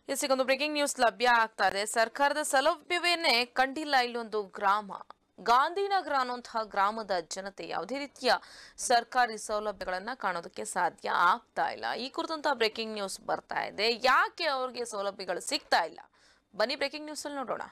ಇಸಿಗೊಂದು breaking news ಲಭ್ಯ ಆಗ್ತಾ ಇದೆ ಸರ್ಕಾರದ ಸೌಲಭ್ಯವೇನೆ ಕಂಡಿಲ್ಲ ಇಲ್ಲೊಂದು ಗ್ರಾಮ ಗಾಂಧಿನಗರ ಅನ್ನುವಂತಹ ಗ್ರಾಮದ ಜನತೆ ಯಾವುದೇ ರೀತಿಯ ಸರ್ಕಾರಿ ಸೌಲಭ್ಯಗಳನ್ನ ಕಾಣೋದಕ್ಕೆ ಸಾಧ್ಯ ಆಗ್ತಾ ಇಲ್ಲ ಈ ಕುರಿತಂತ ಬ್ರೇಕಿಂಗ್ ನ್ಯೂಸ್ ಬರ್ತಾ ಇದೆ ಯಾಕೆ ಅವ್ರಿಗೆ ಸೌಲಭ್ಯಗಳು ಸಿಗ್ತಾ ಇಲ್ಲ ಬನ್ನಿ ಬ್ರೇಕಿಂಗ್ ನ್ಯೂಸ್ ಅಲ್ಲಿ ನೋಡೋಣ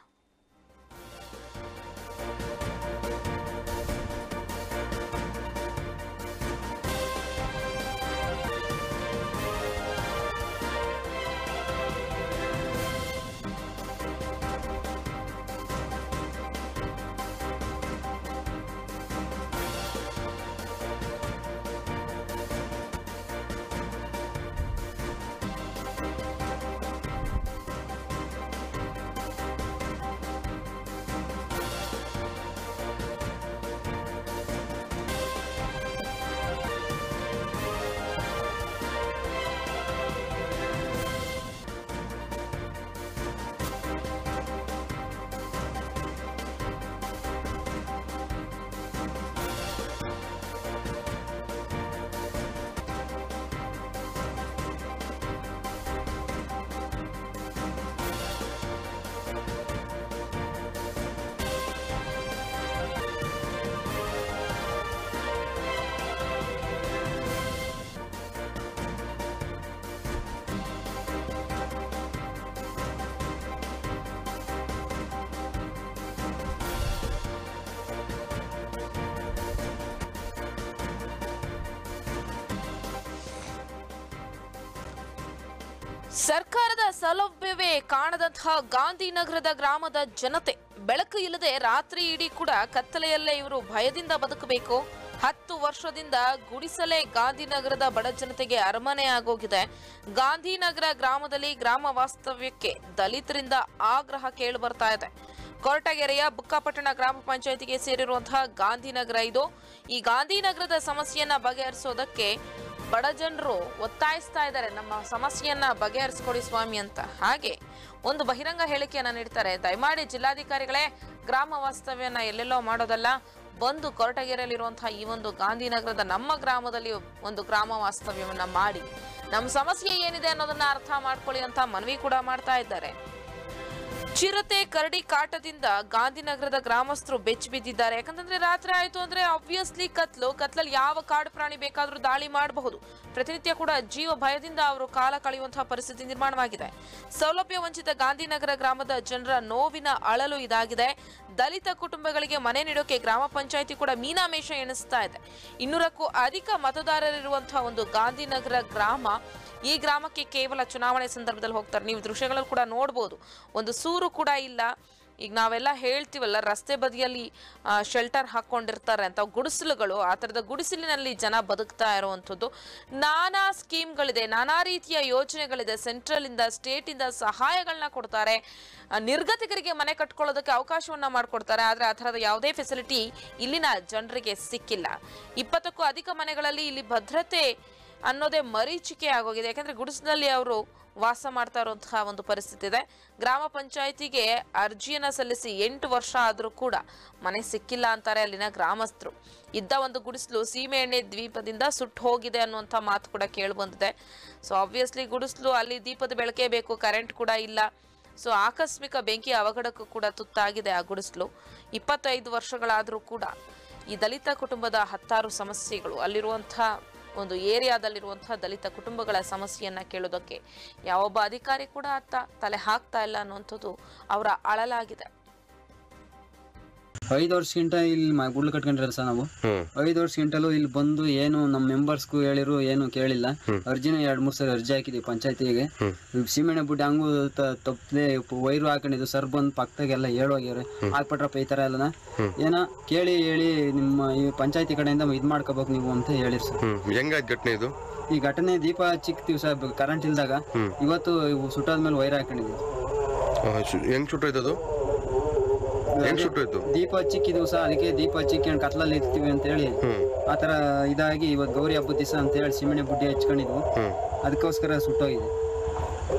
ಸರ್ಕಾರದ ಸೌಲಭ್ಯವೇ ಕಾಣದಂತಹ ಗಾಂಧಿನಗರದ ಗ್ರಾಮದ ಜನತೆ ಬೆಳಕು ಇಲ್ಲದೆ ರಾತ್ರಿ ಇಡೀ ಕೂಡ ಕತ್ತಲೆಯಲ್ಲೇ ಇವರು ಭಯದಿಂದ ಬದುಕಬೇಕು ಹತ್ತು ವರ್ಷದಿಂದ ಗುಡಿಸಲೇ ಗಾಂಧಿನಗರದ ಬಡ ಜನತೆಗೆ ಅರಮನೆ ಆಗೋಗಿದೆ ಗಾಂಧಿನಗರ ಗ್ರಾಮದಲ್ಲಿ ಗ್ರಾಮ ವಾಸ್ತವ್ಯಕ್ಕೆ ದಲಿತರಿಂದ ಆಗ್ರಹ ಕೇಳಿ ಬರ್ತಾ ಇದೆ ಕೊರಟಗೆರೆಯ ಬುಕ್ಕಾಪಟ್ಟಣ ಗ್ರಾಮ ಪಂಚಾಯತಿಗೆ ಸೇರಿರುವಂತಹ ಗಾಂಧಿನಗರ ಇದು ಈ ಗಾಂಧಿನಗರದ ಸಮಸ್ಯೆಯನ್ನ ಬಗೆಹರಿಸೋದಕ್ಕೆ ಬಡ ಜನರು ಒತ್ತಾಯಿಸ್ತಾ ಇದ್ದಾರೆ ನಮ್ಮ ಸಮಸ್ಯೆಯನ್ನ ಬಗೆಹರಿಸ್ಕೊಡಿ ಸ್ವಾಮಿ ಅಂತ ಹಾಗೆ ಒಂದು ಬಹಿರಂಗ ಹೇಳಿಕೆಯನ್ನ ನೀಡ್ತಾರೆ ದಯಮಾಡಿ ಜಿಲ್ಲಾಧಿಕಾರಿಗಳೇ ಗ್ರಾಮ ವಾಸ್ತವ್ಯನ ಎಲ್ಲೆಲ್ಲೋ ಮಾಡೋದಲ್ಲ ಬಂದು ಕೊರಟಗೆರೆಯಲ್ಲಿರುವಂತಹ ಈ ಒಂದು ಗಾಂಧಿನಗರದ ನಮ್ಮ ಗ್ರಾಮದಲ್ಲಿ ಒಂದು ಗ್ರಾಮ ವಾಸ್ತವ್ಯವನ್ನ ಮಾಡಿ ನಮ್ಮ ಸಮಸ್ಯೆ ಏನಿದೆ ಅನ್ನೋದನ್ನ ಅರ್ಥ ಮಾಡ್ಕೊಳ್ಳಿ ಅಂತ ಮನವಿ ಕೂಡ ಮಾಡ್ತಾ ಇದ್ದಾರೆ ಚಿರತೆ ಕರಡಿ ಕಾಟದಿಂದ ಗಾಂಧಿನಗರದ ಗ್ರಾಮಸ್ಥರು ಬೆಚ್ಚಿ ಬಿದ್ದಿದ್ದಾರೆ ಯಾಕಂತಂದ್ರೆ ರಾತ್ರಿ ಆಯ್ತು ಅಂದ್ರೆ ಆಬ್ವಿಯಸ್ಲಿ ಕತ್ಲು ಕತ್ಲಲ್ಲಿ ಯಾವ ಕಾಡು ಪ್ರಾಣಿ ಬೇಕಾದ್ರೂ ದಾಳಿ ಮಾಡಬಹುದು ಪ್ರತಿನಿತ್ಯ ಕೂಡ ಜೀವ ಭಯದಿಂದ ಅವರು ಕಾಲ ಕಳೆಯುವಂತಹ ಪರಿಸ್ಥಿತಿ ನಿರ್ಮಾಣವಾಗಿದೆ ಸೌಲಭ್ಯ ವಂಚಿತ ಗಾಂಧಿನಗರ ಗ್ರಾಮದ ಜನರ ನೋವಿನ ಅಳಲು ಇದಾಗಿದೆ ದಲಿತ ಕುಟುಂಬಗಳಿಗೆ ಮನೆ ನೀಡೋಕೆ ಗ್ರಾಮ ಪಂಚಾಯಿತಿ ಕೂಡ ಮೀನಾಮೇಷ ಎಣಿಸ್ತಾ ಇದೆ ಇನ್ನೂರಕ್ಕೂ ಅಧಿಕ ಮತದಾರರಿರುವಂತಹ ಒಂದು ಗಾಂಧಿನಗರ ಗ್ರಾಮ ಈ ಗ್ರಾಮಕ್ಕೆ ಕೇವಲ ಚುನಾವಣೆ ಸಂದರ್ಭದಲ್ಲಿ ಹೋಗ್ತಾರೆ ನೀವು ದೃಶ್ಯಗಳಲ್ಲಿ ಕೂಡ ನೋಡ್ಬೋದು ಒಂದು ಸೂರು ಕೂಡ ಇಲ್ಲ ಈಗ ನಾವೆಲ್ಲ ಹೇಳ್ತೀವಲ್ಲ ರಸ್ತೆ ಬದಿಯಲ್ಲಿ ಶೆಲ್ಟರ್ ಹಾಕ್ಕೊಂಡಿರ್ತಾರೆ ಅಂತ ಗುಡಿಸಲುಗಳು ಆ ಥರದ ಗುಡಿಸಲಿನಲ್ಲಿ ಜನ ಬದುಕ್ತಾ ಇರುವಂಥದ್ದು ನಾನಾ ಸ್ಕೀಮ್ಗಳಿದೆ ನಾನಾ ರೀತಿಯ ಯೋಜನೆಗಳಿದೆ ಸೆಂಟ್ರಲಿಂದ ಸ್ಟೇಟಿಂದ ಸಹಾಯಗಳನ್ನ ಕೊಡ್ತಾರೆ ಆ, ನಿರ್ಗತಿಕರಿಗೆ ಮನೆ ಕಟ್ಕೊಳ್ಳೋದಕ್ಕೆ ಅವಕಾಶವನ್ನ ಮಾಡಿಕೊಡ್ತಾರೆ ಆದರೆ ಆ ಥರದ ಯಾವುದೇ ಫೆಸಿಲಿಟಿ ಇಲ್ಲಿನ ಜನರಿಗೆ ಸಿಕ್ಕಿಲ್ಲ ಇಪ್ಪತ್ತಕ್ಕೂ ಅಧಿಕ ಮನೆಗಳಲ್ಲಿ ಇಲ್ಲಿ ಭದ್ರತೆ ಅನ್ನೋದೇ ಮರೀಚಿಕೆ ಆಗೋಗಿದೆ ಯಾಕಂದ್ರೆ ಗುಡಿಸಿನಲ್ಲಿ ಅವರು ವಾಸ ಮಾಡ್ತಾ ಇರುವಂತಹ ಒಂದು ಪರಿಸ್ಥಿತಿ ಇದೆ ಗ್ರಾಮ ಪಂಚಾಯಿತಿಗೆ ಅರ್ಜಿಯನ್ನ ಸಲ್ಲಿಸಿ ಎಂಟು ವರ್ಷ ಆದರೂ ಕೂಡ ಮನೆ ಸಿಕ್ಕಿಲ್ಲ ಅಂತಾರೆ ಅಲ್ಲಿನ ಗ್ರಾಮಸ್ಥರು ಇದ್ದ ಒಂದು ಗುಡಿಸಲು ಸೀಮೆ ಎಣ್ಣೆ ದ್ವೀಪದಿಂದ ಸುಟ್ಟು ಹೋಗಿದೆ ಅನ್ನುವಂಥ ಮಾತು ಕೂಡ ಕೇಳಿಬಂದಿದೆ ಸೊ ಆಬ್ವಿಯಸ್ಲಿ ಗುಡಿಸಲು ಅಲ್ಲಿ ದೀಪದ ಬೆಳಕೇ ಬೇಕು ಕರೆಂಟ್ ಕೂಡ ಇಲ್ಲ ಸೊ ಆಕಸ್ಮಿಕ ಬೆಂಕಿ ಅವಘಡಕ್ಕೂ ಕೂಡ ತುತ್ತಾಗಿದೆ ಆ ಗುಡಿಸಲು ಇಪ್ಪತ್ತೈದು ವರ್ಷಗಳಾದರೂ ಕೂಡ ಈ ದಲಿತ ಕುಟುಂಬದ ಹತ್ತಾರು ಸಮಸ್ಯೆಗಳು ಅಲ್ಲಿರುವಂಥ ಒಂದು ಏರಿಯಾದಲ್ಲಿರುವಂತಹ ದಲಿತ ಕುಟುಂಬಗಳ ಸಮಸ್ಯೆಯನ್ನ ಕೇಳೋದಕ್ಕೆ ಯಾವೊಬ್ಬ ಅಧಿಕಾರಿ ಕೂಡ ಅತ್ತ ತಲೆ ಹಾಕ್ತಾ ಇಲ್ಲ ಅನ್ನುವಂಥದ್ದು ಅವರ ಅಳಲಾಗಿದೆ ಐದು ವರ್ಷಕ್ಕಿಂತ ಇಲ್ಲಿ ಮ- ಗುಡ್ಲು ಕಟ್ಕೊಂಡಿರಲ್ಲ ಸರ್ ನಾವು ಹ್ಮ್ ಐದು ವರ್ಷಕ್ಕಿಂತಲೂ ಇಲ್ಲಿ ಬಂದು ಏನು ನಮ್ಮ ಮೆಂಬರ್ಸ್ಗೂ ಹೇಳಿರು ಏನು ಕೇಳಿಲ್ಲ ಅರ್ಜಿನ ಎರಡ್ ಮೂರ್ ಸರಿ ಅರ್ಜಿ ಹಾಕಿದ್ವಿ ಪಂಚಾಯತಿಗೆ ಸೀಮೆಣ್ಣೆ ಬುಡ್ಡಿ ಹಂಗು ತಪ್ಪದೆ ವೈರು ಹಾಕೊಂಡಿದ್ದು ಸರ್ ಬಂದು ಪಕ್ಕದಾಗೆಲ್ಲ ಹೇಳೋಗ್ಯಾರ ಹಾಕ್ಬಿಟ್ರಪ್ಪ ಈ ತರ ಎಲ್ಲ ಏನೋ ಕೇಳಿ ಹೇಳಿ ನಿಮ್ಮ ಈ ಪಂಚಾಯತಿ ಕಡೆಯಿಂದ ಇದ್ ಮಾಡ್ಕೋಬೇಕು ನೀವು ಅಂತ ಹೇಳಿರಿ ಸರ್ ಹ್ಮ್ ಹೆಂಗಾಯ್ತು ಘಟನೆ ಇದು ಈ ಘಟನೆ ದೀಪ ಚಿಕ್ತೀವಿ ಸರ್ ಕರೆಂಟ್ ಇಲ್ದಾಗ ಇವತ್ತು ಇವು ಸುಟ್ಟಾದ್ಮೇಲೆ ವೈರ್ ಹಾಕೊಂಡಿದ್ವಿ ಆ, ಶು- ಹೆಂಗ್ ಸುಟ್ಟೋಯ್ತು ಅದು ಹೆಂಗ್ ಸುಟ್ಟೋಯ್ತು ದೀಪ ಹಚ್ಚಿಕ್ಕಿದ್ವು ಸರ್ ಅದಕ್ಕೆ ದೀಪ ಹಚ್ಚಿಕ್ಕೊಂಡು ಕತ್ಲಲ್ಲಿ ಇರ್ತೀವಿ ಅಂತ ಹೇಳಿ ಹ್ಮ್ ಆ ಥರ ಇದಾಗಿ ಇವತ್ತು ಗೌರಿ ಹಬ್ಬದ ದಿವಸ ಅಂತ ಹೇಳಿ ಸಿಮೆಣೆ ಬುಡ್ಡಿ ಹಚ್ಕೊಂಡಿದ್ವು ಹ್ಮ್ ಅದಕ್ಕೋಸ್ಕರ ಸುಟ್ಟೋಗಿದೆ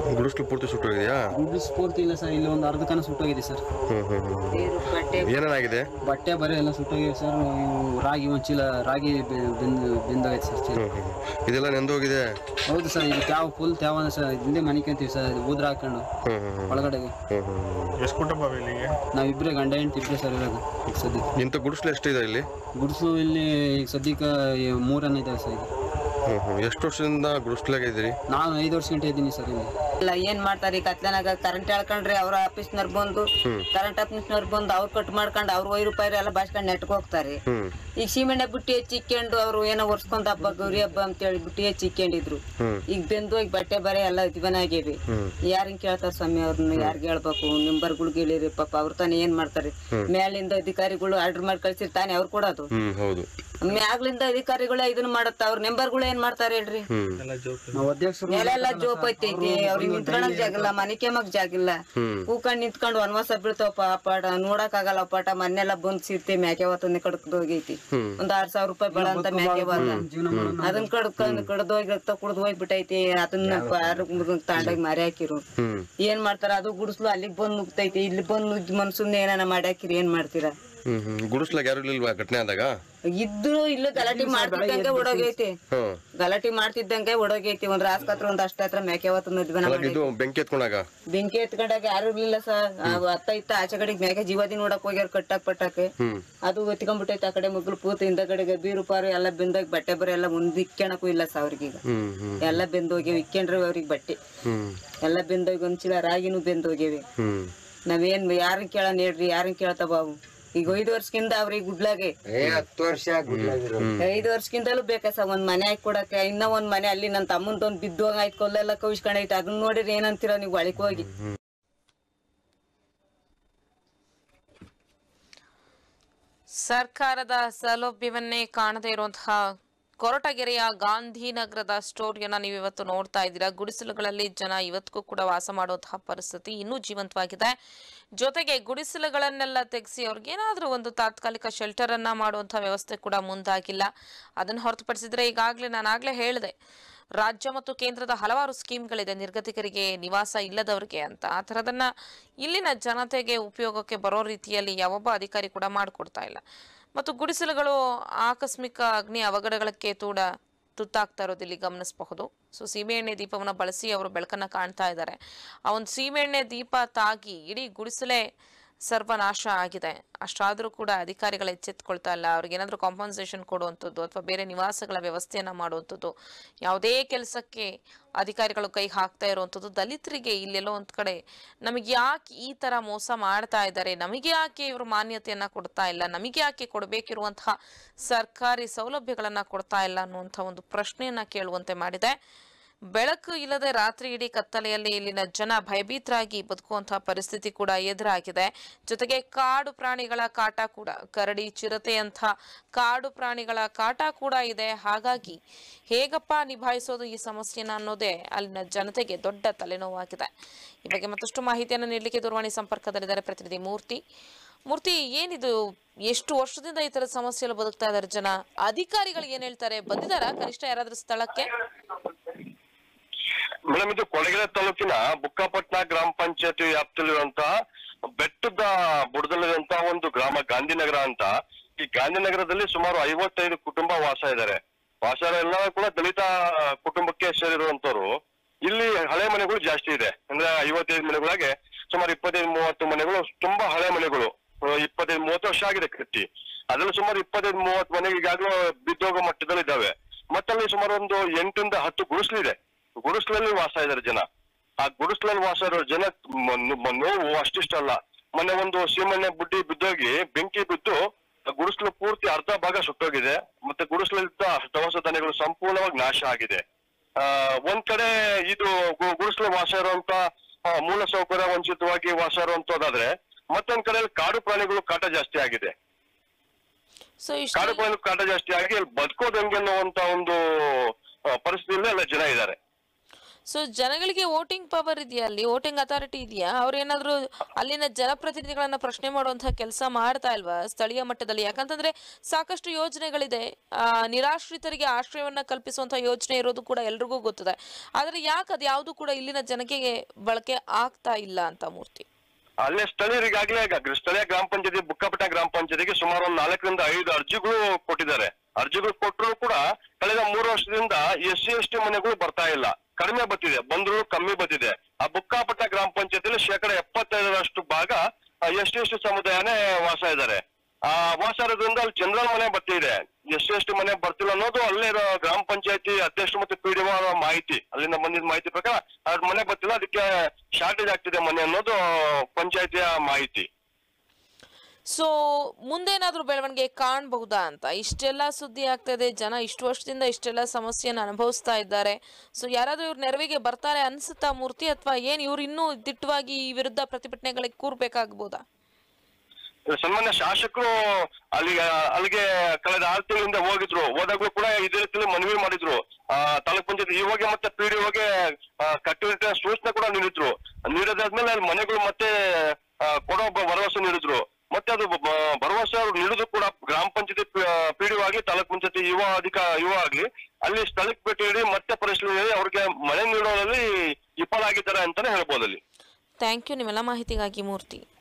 ಗುಡಿಸ್ಲು ಪೂರ್ತಿ ಸುಟ್ಟೋಗಿದೆಯಾ ಗುಡ್ಡು ಸ್ಫೂರ್ತಿ ಇಲ್ಲ ಸರ್ ಇಲ್ಲಿ ಒಂದು ಅರ್ಧ ಕನ ಸುಟ್ಟೋಗಿದೆ ಸರ್ ಹ್ಮ್ ಹ್ಮ್ ಹ್ಮ್ ಏನೇನಾಗಿದೆ ಬಟ್ಟೆ ಬರೆ ಎಲ್ಲ ಸುಟ್ಟೋಗಿದೆ ಸರ್ ಇವು ರಾಗಿ ಒಂದು ಚೀಲ ರಾಗಿ ಬೆ- ಬೆಂದು ಬೆಂದೋಗೈತೆ ಸರ್ ಚೀಲ ಹ್ಮ್ ಹ್ಮ್ ಇದೆಲ್ಲ ನೆಂದೋಗಿದೆ ಹೌದು ಸರ್ ಇದು ತ್ಯಾವ ಫುಲ್ ತ್ಯಾವ ಸರ್ ಹಿಂದೆ ಮನಿಕಂತೀವಿ ಸರ್ ಇದು ಊದ್ರ ಹಾಕೊಂಡು ಹ್ಮ್ ಹ್ಮ್ ಹ್ಮ್ ಒಳಗಡೆಗೆ ಹ್ಮ್ ಹ್ಮ್ ಎಷ್ಟು ಕುಟುಂಬ ಇಲ್ಲಿಗೆ ನಾವಿಬ್ಬರೇ ಗಂಡ ಹೆಂಡ್ತಿ ಇಬ್ಬರೇ ಸರ್ ಇರೋದು ಈಗ ಸದ್ಯಕ್ಕೆ ಇಂಥ ಗುಡಿಸ್ಲು ಎಷ್ಟಿದೆ ಇಲ್ಲಿ ಗುಡ್ಸು ಇಲ್ಲಿ ಈಗ ಸದ್ಯಕ್ಕೆ ಈ ಮೂರನೇ ಇದ್ದಾವೆ ಸರ್ ಈಗ ಹ್ಮ್ ಹ್ಮ್ ಎಷ್ಟು ವರ್ಷದಿಂದ ಗುಡಿಸ್ಲಾಗ ಇದ್ದೀರಿ ನಾನು ಐದು ವರ್ಷ ಗಂಟೆ ಇದ್ದೀನಿ ಸರ್ ಇಲ್ಲಿ ಇಲ್ಲ ಏನ್ ಮಾಡ್ತಾರ ಈ ಕತ್ಲನಾಗ ಕರೆಂಟ್ ಹೇಳ್ಕೊಂಡ್ರಿ ಅವ್ರ ಆಫೀಸ್ನವ್ರು ಬಂದು ಕರೆಂಟ್ ಆಫೀಸ್ನವ್ರು ಬಂದು ಅವ್ರು ಕಟ್ ಮಾಡ್ಕೊಂಡು ಅವ್ರು ಐದು ರೂಪಾಯಿ ಎಲ್ಲ ಬಾಸ್ಕೊಂಡು ನೆಟ್ಗೆ ಹೋಗ್ತಾರೆ ಹ್ಮ್ ಈಗ ಸೀಮೆಣ್ಣೆ ಬುಟ್ಟಿ ಹೆಚ್ಚಿಕ್ಕೊಂಡು ಅವ್ರು ಏನೋ ಒರ್ಸ್ಕೊಂಡ್ ಹಬ್ಬ ಗೌರಿ ಹಬ್ಬ ಅಂತೇಳಿ ಬುಟ್ಟಿ ಹೆಚ್ಚಿಕ್ಕೊಂಡಿದ್ರು ಹ್ಮ್ ಈಗ ಬೆಂದು ಹೋಗಿ ಬಟ್ಟೆ ಬರೆ ಎಲ್ಲ ದಿವನ ಆಗ್ಯವಿ ಹ್ಮ್ ಯಾರಿಗ್ ಕೇಳ್ತಾರ ಸ್ವಾಮಿ ಅವ್ರನ್ನ ಯಾರಿಗ್ ಹೇಳ್ಬೇಕು ನಿಂಬರ್ಗಳಿಗೆ ಹೇಳಿರಿ ಪಾಪ ಅವ್ರು ತಾನೇ ಏನ್ ಮಾಡ್ತಾರೆ ಮೇಲಿಂದ ಅಧಿಕಾರಿಗಳು ಆರ್ಡರ್ ಮಾಡಿ ಕಳ್ಸಿರ್ತಾನೆ ಅವ್ರು ಕೊಡೋದು ಹ್ಮ್ ಹೌದು ಮ್ಯಾಗ್ಲಿಂದ ಅಧಿಕಾರಿಗಳು ಇದನ್ನ ಮಾಡತ್ತ ಅವ್ರ ನೆಂಬರ್ಗಳು ಏನ್ ಮಾಡ್ತಾರೆ ಹೇಳ್ರಿ ಹ್ಮ್ ನಾವು ಅಧ್ಯಕ್ಷರು ಮೇಲೆಲ್ಲ ಜೋಪ್ ಐತೈತಿ ಅವ್ರಿಗೆ ನಿಂತ್ಕೊಳಕ್ ಜಾಗಿಲ್ಲ ಮನೆ ಕೆಮ್ಮಕ್ ಜಾಗಿಲ್ಲ ಹ್ಮ್ ಕೂಕೊಂಡ್ ನಿಂತ್ಕೊಂಡು ವನವಾಸ ಬೀಳ್ತಾವ ಪಾಪಾಟ ನೋಡಕ್ ಆಗಲ್ಲ ಪಾಟ ಮನೆಲ್ಲ ಬಂದ್ ಸಿರ್ತಿ ಮ್ಯಾಕೆ ಹೊತ್ತನ್ನ ಕಡ್ದು ಹೋಗೈತಿ ಹ್ಮ್ ಒಂದ್ ಆರ್ ಸಾವಿರ ರೂಪಾಯಿ ಬೆಳ ಅಂತ ಮ್ಯಾಕೆ ಹೊತ್ತ ಜೀವನ ಮಾಡೋಣ ಅದನ್ನ ಕಡ್ಕೊಂಡ್ ಕಡ್ದು ಹೋಗಿ ರಕ್ತ ಕುಡ್ದು ಹೋಗ್ಬಿಟ್ಟೈತಿ ಅದನ್ನ ತಾಂಡಾಗಿ ಮಾರಿ ಹಾಕಿರು ಹ್ಮ್ ಏನ್ ಮಾಡ್ತಾರ ಅದು ಗುಡಿಸ್ಲು ಅಲ್ಲಿಗ್ ಬಂದ್ ನುಗ್ತೈತಿ ಇಲ್ಲಿ ಬಂದ್ ನುಗ್ಗಿ ಮನ್ಸನ್ನ ಏನಾನ ಮಾಡಿ ಹಾಕಿರಿ ಏನ್ ಮಾಡ್ತೀರಾ ಹ್ಮ್ ಹ್ಮ್ ಗುಡಿಸ್ಲಾಗ ಯಾರು ಇರ್ಲಿಲ್ವಾ ಘಟನೆ ಆದಾಗ ಇದ್ರು ಇಲ್ಲೂ ಗಲಾಟೆ ಮಾಡ್ತಿದ್ದಂಗೆ ಓಡೋಗೈತಿ ಹ್ಮ್ ಗಲಾಟೆ ಮಾಡ್ತಿದ್ದಂಗೆ ಓಡೋಗೈತಿ ಒಂದ್ ರಾಸ್ಕತ್ರ ಒಂದ್ ಅಷ್ಟ ಹತ್ರ ಮ್ಯಾಕೆ ಹೊತ್ತ ನದ್ವನ ಅಲ್ಲ ಇದು ಬೆಂಕಿ ಎತ್ಕೊಂಡಾಗ ಬೆಂಕಿ ಎತ್ಕೊಂಡಾಗ ಯಾರು ಇರ್ಲಿಲ್ಲ ಸರ್ ಅತ್ತ ಇತ್ತ ಆಚೆ ಕಡೆಗೆ ಮ್ಯಾಕೆ ಜೀವದಿ ನೋಡಕ್ ಹೋಗ್ಯಾರ ಕಟ್ಟಾಕ್ ಪಟ್ಟಾಕ ಹ್ಮ್ ಅದು ಎತ್ಕೊಂಡ್ಬಿಟ್ಟೈತೆ ಆ ಕಡೆ ಮಗ್ಳು ಪೂತ ಹಿಂದ ಕಡೆಗೆ ಬೀರು ಪಾರು ಎಲ್ಲ ಬೆಂದಾಗ ಬಟ್ಟೆ ಬರೆ ಎಲ್ಲ ಮುಂದ್ ಇಕ್ಕೆಣಕ್ಕೂ ಇಲ್ಲ ಸರ್ ಅವ್ರಿಗೀಗ ಹ್ಮ್ ಹ್ಮ್ ಎಲ್ಲ ಬೆಂದೋಗ್ಯವ ಇಕ್ಕೊಂಡ್ರಿ ಅವ್ರಿಗೆ ಬಟ್ಟೆ ಹ್ಮ್ ಎಲ್ಲ ಬೆಂದೋಗಿ ಒಂದ್ ಚೀಲ ರಾಗಿನೂ ಬೆಂದೋಗ್ಯವೆ ಹ್ಮ್ ನಾವೇನ್ ಯಾರನ್ ಕೇಳ ಹೇಳ್ರಿ ಯಾರನ್ ಕೇಳ್ತಾ ಬಾವು ಈಗ ಐದು ವರ್ಷಕ್ಕಿಂತ ಅವ್ರಿಗೆ ಗುಡ್ಲಾಗೆ ಐದು ವರ್ಷಕ್ಕಿಂತಲೂ ಬೇಕಾ ಸರ್ ಒಂದ್ ಮನೆ ಹಾಕಿ ಕೊಡಕ್ಕೆ ಇನ್ನ ಒಂದ್ ಮನೆ ಅಲ್ಲಿ ನನ್ ತಮ್ಮಂದ್ ಒಂದ್ ಬಿದ್ದೋಗ ಆಯ್ತು ಕೊಲ್ಲೆಲ್ಲ ಕವಿಸ್ಕೊಂಡೈತೆ ಅದನ್ನ ನೋಡಿರಿ ಏನಂತೀರ ನೀವು ಒಳಕ್ ಹೋಗಿ ಸರ್ಕಾರದ ಸೌಲಭ್ಯವನ್ನೇ ಕಾಣದೇ ಇರುವಂತಹ ಕೊರಟಗೆರೆಯ ಗಾಂಧಿನಗರದ ಸ್ಟೋರಿಯನ್ನ ನೀವು ಇವತ್ತು ನೋಡ್ತಾ ಇದ್ದೀರಾ ಗುಡಿಸಲುಗಳಲ್ಲಿ ಜನ ಇವತ್ತಿಗೂ ಕೂಡ ವಾಸ ಮಾಡುವಂತಹ ಪರಿಸ್ಥಿತಿ ಇನ್ನೂ ಜೀವಂತವಾಗಿದೆ ಜೊತೆಗೆ ಗುಡಿಸಲುಗಳನ್ನೆಲ್ಲ ತೆಗೆಸಿ ಅವ್ರಿಗೇನಾದ್ರೂ ಒಂದು ತಾತ್ಕಾಲಿಕ ಶೆಲ್ಟರ್ ಅನ್ನ ಮಾಡುವಂತಹ ವ್ಯವಸ್ಥೆ ಕೂಡ ಮುಂದಾಗಿಲ್ಲ ಅದನ್ನು ಹೊರತುಪಡಿಸಿದ್ರೆ ಈಗಾಗಲೇ ನಾನು ಆಗ್ಲೇ ಹೇಳಿದೆ ರಾಜ್ಯ ಮತ್ತು ಕೇಂದ್ರದ ಹಲವಾರು ಸ್ಕೀಮ್ಗಳಿದೆ ನಿರ್ಗತಿಕರಿಗೆ ನಿವಾಸ ಇಲ್ಲದವರಿಗೆ ಅಂತ ಆ ಥರದನ್ನ ಇಲ್ಲಿನ ಜನತೆಗೆ ಉಪಯೋಗಕ್ಕೆ ಬರೋ ರೀತಿಯಲ್ಲಿ ಯಾವೊಬ್ಬ ಅಧಿಕಾರಿ ಕೂಡ ಮಾಡಿಕೊಡ್ತಾ ಇಲ್ಲ ಮತ್ತು ಗುಡಿಸಲುಗಳು ಆಕಸ್ಮಿಕ ಅಗ್ನಿ ಅವಘಡಗಳಿಗೆ ತೂಡ ತುತ್ತಾಗ್ತಾ ಇರೋದು ಇಲ್ಲಿ ಗಮನಿಸಬಹುದು ಸೊ ಸೀಮೆಎಣ್ಣೆ ದೀಪವನ್ನು ಬಳಸಿ ಅವರು ಬೆಳಕನ್ನ ಕಾಣ್ತಾ ಇದ್ದಾರೆ ಆ ಒಂದು ಸೀಮೆಎಣ್ಣೆ ದೀಪ ತಾಗಿ ಇಡೀ ಗುಡಿಸಲೇ ಸರ್ವನಾಶ ಆಗಿದೆ ಅಷ್ಟಾದರೂ ಕೂಡ ಅಧಿಕಾರಿಗಳು ಎಚ್ಚೆತ್ಕೊಳ್ತಾ ಇಲ್ಲ ಅವ್ರಿಗೆ ಏನಾದರೂ ಕಾಂಪನ್ಸೇಷನ್ ಕೊಡುವಂಥದ್ದು ಅಥವಾ ಬೇರೆ ನಿವಾಸಗಳ ವ್ಯವಸ್ಥೆಯನ್ನ ಮಾಡುವಂಥದ್ದು ಯಾವುದೇ ಕೆಲಸಕ್ಕೆ ಅಧಿಕಾರಿಗಳು ಕೈ ಹಾಕ್ತಾ ಇರುವಂಥದ್ದು ದಲಿತರಿಗೆ ಇಲ್ಲೆಲ್ಲೋ ಒಂದು ಕಡೆ ನಮಗೆ ಯಾಕೆ ಈ ಥರ ಮೋಸ ಮಾಡ್ತಾ ಇದ್ದಾರೆ ನಮಗೆ ಯಾಕೆ ಇವರು ಮಾನ್ಯತೆಯನ್ನ ಕೊಡ್ತಾ ಇಲ್ಲ ನಮಗೆ ಯಾಕೆ ಕೊಡಬೇಕಿರುವಂತಹ ಸರ್ಕಾರಿ ಸೌಲಭ್ಯಗಳನ್ನ ಕೊಡ್ತಾ ಇಲ್ಲ ಅನ್ನುವಂಥ ಒಂದು ಪ್ರಶ್ನೆಯನ್ನ ಕೇಳುವಂತೆ ಮಾಡಿದೆ ಬೆಳಕು ಇಲ್ಲದೆ ರಾತ್ರಿ ಇಡೀ ಕತ್ತಲೆಯಲ್ಲಿ ಇಲ್ಲಿನ ಜನ ಭಯಭೀತರಾಗಿ ಬದುಕುವಂತಹ ಪರಿಸ್ಥಿತಿ ಕೂಡ ಎದುರಾಗಿದೆ ಜೊತೆಗೆ ಕಾಡು ಪ್ರಾಣಿಗಳ ಕಾಟ ಕೂಡ ಕರಡಿ ಚಿರತೆಯಂಥ ಕಾಡು ಪ್ರಾಣಿಗಳ ಕಾಟ ಕೂಡ ಇದೆ ಹಾಗಾಗಿ ಹೇಗಪ್ಪ ನಿಭಾಯಿಸೋದು ಈ ಸಮಸ್ಯೆನ ಅನ್ನೋದೇ ಅಲ್ಲಿನ ಜನತೆಗೆ ದೊಡ್ಡ ತಲೆನೋವಾಗಿದೆ ಈ ಬಗ್ಗೆ ಮತ್ತಷ್ಟು ಮಾಹಿತಿಯನ್ನು ನೀಡಲಿಕ್ಕೆ ದೂರವಾಣಿ ಸಂಪರ್ಕದಲ್ಲಿದ್ದಾರೆ ಪ್ರತಿನಿಧಿ ಮೂರ್ತಿ ಮೂರ್ತಿ ಏನಿದು ಎಷ್ಟು ವರ್ಷದಿಂದ ಈ ತರದ ಸಮಸ್ಯೆಯಲ್ಲಿ ಬದುಕ್ತಾ ಇದಾರೆ ಜನ ಅಧಿಕಾರಿಗಳು ಏನ್ ಹೇಳ್ತಾರೆ ಬಂದಿದಾರಾ ಕನಿಷ್ಠ ಯಾರಾದ್ರೂ ಸ್ಥಳಕ್ಕೆ ಮೇಡಮ್ ಇದು ಕೊಡಗೆರೆ ತಾಲೂಕಿನ ಬುಕ್ಕಾಪಟ್ನ ಗ್ರಾಮ ಪಂಚಾಯತಿ ವ್ಯಾಪ್ತಿಯಲ್ಲಿರುವಂತಹ ಬೆಟ್ಟದ ಬುಡದಲ್ಲಿರುವಂತಹ ಒಂದು ಗ್ರಾಮ ಗಾಂಧಿನಗರ ಅಂತ ಈ ಗಾಂಧಿನಗರದಲ್ಲಿ ಸುಮಾರು ಐವತ್ತೈದು ಕುಟುಂಬ ವಾಸ ಇದ್ದಾರೆ ವಾಸ ಎಲ್ಲ ಕೂಡ ದಲಿತ ಕುಟುಂಬಕ್ಕೆ ಸೇರಿರುವಂತವ್ರು ಇಲ್ಲಿ ಹಳೆ ಮನೆಗಳು ಜಾಸ್ತಿ ಇದೆ ಅಂದ್ರೆ ಐವತ್ತೈದು ಮನೆಗಳಾಗೆ ಸುಮಾರು ಇಪ್ಪತ್ತೈದು ಮೂವತ್ತು ಮನೆಗಳು ತುಂಬಾ ಹಳೆ ಮನೆಗಳು ಆ, ಇಪ್ಪತ್ತೈದು ಮೂವತ್ತು ವರ್ಷ ಆಗಿದೆ ಕಟ್ಟಿ ಅದ್ರಲ್ಲಿ ಸುಮಾರು ಇಪ್ಪತ್ತೈದು ಮೂವತ್ತು ಮನೆಗೆ ಈಗಾಗಲೂ ಬಿದ್ದೋಗೋ ಮಟ್ಟದಲ್ಲಿ ಇದಾವೆ ಮತ್ತಲ್ಲಿ ಸುಮಾರು ಒಂದು ಎಂಟರಿಂದ ಹತ್ತು ಗುಡಿಸ್ಲಿದೆ ಗುಡಿಸ್ಲಲ್ಲಿ ವಾಸ ಇದ್ದಾರೆ ಜನ ಆ ಗುಡಿಸ್ಲಲ್ಲಿ ವಾಸ ಇರೋ ಜನ ಮ- ಮ- ನೋವು ಅಷ್ಟಿಷ್ಟಲ್ಲ ಮೊನ್ನೆ ಒಂದು ಸೀಮೆಣ್ಣೆ ಬುಡ್ಡಿ ಬಿದ್ದೋಗಿ ಬೆಂಕಿ ಬಿದ್ದು ಆ ಗುಡಿಸ್ಲು ಪೂರ್ತಿ ಅರ್ಧ ಭಾಗ ಸುಟ್ಟೋಗಿದೆ ಮತ್ತೆ ಗುಡಿಸ್ಲಿದ್ದ ದವಸ ಧಾನ್ಯಗಳು ಸಂಪೂರ್ಣವಾಗಿ ನಾಶ ಆಗಿದೆ ಆ ಒಂದ್ ಕಡೆ ಇದು ಗು- ಗುಡಿಸ್ಲು ವಾಸ ಇರುವಂತ ಆ, ಮೂಲ ಸೌಕರ್ಯ ವಂಚಿತವಾಗಿ ವಾಸ ಇರುವಂತದ್ದಾದ್ರೆ ಮತ್ತೊಂದ್ ಕಡೆ ಕಾಡು ಪ್ರಾಣಿಗಳು ಕಾಟ ಜಾಸ್ತಿ ಆಗಿದೆ ಸೊ ಇಷ್ಟು ಕಾಡು ಪ್ರಾಣಿಗಳು ಕಾಟ ಜಾಸ್ತಿ ಆಗಿ ಅಲ್ಲಿ ಬದುಕೋದು ಹೆಂಗೆ ಅನ್ನುವಂತ ಒಂದು ಆ, ಪರಿಸ್ಥಿತಿಯಲ್ಲಿ ಎಲ್ಲ ಜನ ಇದ್ದಾರೆ ಸೊ ಜನಗಳಿಗೆ ವೋಟಿಂಗ್ ಪವರ್ ಇದೆಯಾ ಅಲ್ಲಿ ವೋಟಿಂಗ್ ಅಥಾರಿಟಿ ಇದೆಯಾ ಅವ್ರೇನಾದ್ರೂ ಅಲ್ಲಿನ ಜನಪ್ರತಿನಿಧಿಗಳನ್ನ ಪ್ರಶ್ನೆ ಮಾಡುವಂತಹ ಕೆಲಸ ಮಾಡ್ತಾ ಇಲ್ವಾ ಸ್ಥಳೀಯ ಮಟ್ಟದಲ್ಲಿ ಯಾಕಂತಂದ್ರೆ ಸಾಕಷ್ಟು ಯೋಜನೆಗಳಿದೆ ಆ, ನಿರಾಶ್ರಿತರಿಗೆ ಆಶ್ರಯವನ್ನ ಕಲ್ಪಿಸುವಂತಹ ಯೋಜನೆ ಇರೋದು ಕೂಡ ಎಲ್ರಿಗೂ ಗೊತ್ತಿದೆ ಆದ್ರೆ ಯಾಕೆ ಅದು ಯಾವುದು ಕೂಡ ಇಲ್ಲಿನ ಜನತೆಗೆ ಬಳಕೆ ಆಗ್ತಾ ಇಲ್ಲ ಅಂತ ಮೂರ್ತಿ ಅಲ್ಲೇ ಸ್ಥಳೀಯರಿಗಾಗಲೇ ಸ್ಥಳೀಯ ಗ್ರಾಮ ಪಂಚಾಯತಿ ಬುಕ್ಕಾಪಟ್ಟ ಗ್ರಾಮ ಪಂಚಾಯತಿಗೆ ಸುಮಾರು ಒಂದು ನಾಲ್ಕರಿಂದ ಐದು ಅರ್ಜಿಗಳು ಕೊಟ್ಟಿದ್ದಾರೆ ಅರ್ಜಿಗಳು ಕೊಟ್ಟರು ಕೂಡ ಕಳೆದ ಮೂರು ವರ್ಷದಿಂದ ಎಸ್ ಸಿ ಎಸ್ ಟಿ ಮನೆಗಳು ಬರ್ತಾ ಇಲ್ಲ ಕಡಿಮೆ ಬರ್ತಿದೆ ಬಂದ್ರು ಕಮ್ಮಿ ಬರ್ತಿದೆ ಆ ಬುಕ್ಕಾಪಟ್ಟ ಗ್ರಾಮ ಪಂಚಾಯತಿಲಿ ಶೇಕಡ ಎಪ್ಪತ್ತೈದರಷ್ಟು ಭಾಗ ಎಸ್ ಟಿ ಎಸ್ ಟಿ ಸಮುದಾಯನೇ ವಾಸ ಇದ್ದಾರೆ ಆ ವಾಸ ಇರೋದ್ರಿಂದ ಅಲ್ಲಿ ಜನರಲ್ ಮನೆ ಬರ್ತಿದೆ ಎಸ್ ಸಿ ಎಸ್ ಟಿ ಮನೆ ಬರ್ತಿಲ್ಲ ಅನ್ನೋದು ಅಲ್ಲೇ ಇರೋ ಗ್ರಾಮ ಪಂಚಾಯತಿ ಅಧ್ಯಕ್ಷರು ಮತ್ತು ಪಿ ಡಿ ಮಾಹಿತಿ ಅಲ್ಲಿಂದ ಬಂದಿದ್ದ ಮಾಹಿತಿ ಪ್ರಕಾರ ಅವ್ರ ಮನೆ ಬರ್ತಿಲ್ಲ ಅದಕ್ಕೆ ಶಾರ್ಟೇಜ್ ಆಗ್ತಿದೆ ಮನೆ ಅನ್ನೋದು ಪಂಚಾಯತಿಯ ಮಾಹಿತಿ ಸೊ ಮುಂದೇನಾದ್ರೂ ಬೆಳವಣಿಗೆ ಕಾಣಬಹುದಾ ಅಂತ ಇಷ್ಟೆಲ್ಲ ಸುದ್ದಿ ಆಗ್ತಾ ಇದೆ ಜನ ಇಷ್ಟು ವರ್ಷದಿಂದ ಇಷ್ಟೆಲ್ಲ ಸಮಸ್ಯೆನ ಅನುಭವಿಸ್ತಾ ಇದ್ದಾರೆ ಸೊ ಯಾರಾದ್ರೂ ಇವ್ರ ನೆರವಿಗೆ ಬರ್ತಾರೆ ಅನ್ಸುತ್ತಾ ಮೂರ್ತಿ ಅಥವಾ ಏನ್ ಇವ್ರು ಇನ್ನೂ ದಿಟ್ಟವಾಗಿ ಈ ವಿರುದ್ಧ ಪ್ರತಿಭಟನೆಗಳಿಗೆ ಕೂರ್ಬೇಕಾಗ್ಬೋದಾ ಸನ್ಮಾನ್ಯ ಶಾಸಕರು ಅಲ್ಲಿಗೆ ಅಲ್ಲಿಗೆ ಕಳೆದ ಆರು ತಿಂಗಳಿಂದ ಹೋಗಿದ್ರು ಹೋದಾಗ್ಲೂ ಕೂಡ ಇದೇ ರೀತಿಯಲ್ಲಿ ಮನವಿ ಮಾಡಿದ್ರು ಆ ತಾಲೂಕ್ ಪಂಚಾಯತ್ ಇವಾಗ ಮತ್ತೆ ಪಿ ಡಿ ಒಗೆ ಕಟ್ಟುನಿಟ್ಟಿನ ಸೂಚನೆ ಕೂಡ ನೀಡಿದ್ರು ನೀಡೋದಾದ್ಮೇಲೆ ಅಲ್ಲಿ ಮನೆಗಳು ಮತ್ತೆ ಆ, ಕೊಡೋ ಬ- ಭರವಸೆ ನೀಡಿದ್ರು ಮತ್ತೆ ಅದು ಬ- ಬ- ಭರವಸೆ ಅವ್ರು ನೀಡಿದ್ರು ಕೂಡ ಗ್ರಾಮ ಪಂಚಾಯತಿ ಪಿ ಡಿ ಆಗ್ಲಿ ತಾಲೂಕ್ ಪಂಚಾಯತಿ ಯುವ ಅಧಿಕ ಯುವ ಆಗ್ಲಿ ಅಲ್ಲಿ ಸ್ಥಳಕ್ಕೆ ಭೇಟಿ ನೀಡಿ ಮತ್ತೆ ಪರಿಶೀಲನೆ ಮಾಡಿ ಅವ್ರಿಗೆ ಮನೆ ನೀಡೋದ್ರಲ್ಲಿ ವಿಫಲ ಆಗಿದ್ದಾರೆ ಅಂತಾನೆ ಹೇಳ್ಬೋದು ಅಲ್ಲಿ ಥ್ಯಾಂಕ್ ಯು ನಿಮ್ಮೆಲ್ಲ ಮಾಹಿತಿಗಾಗಿ ಮೂರ್ತಿ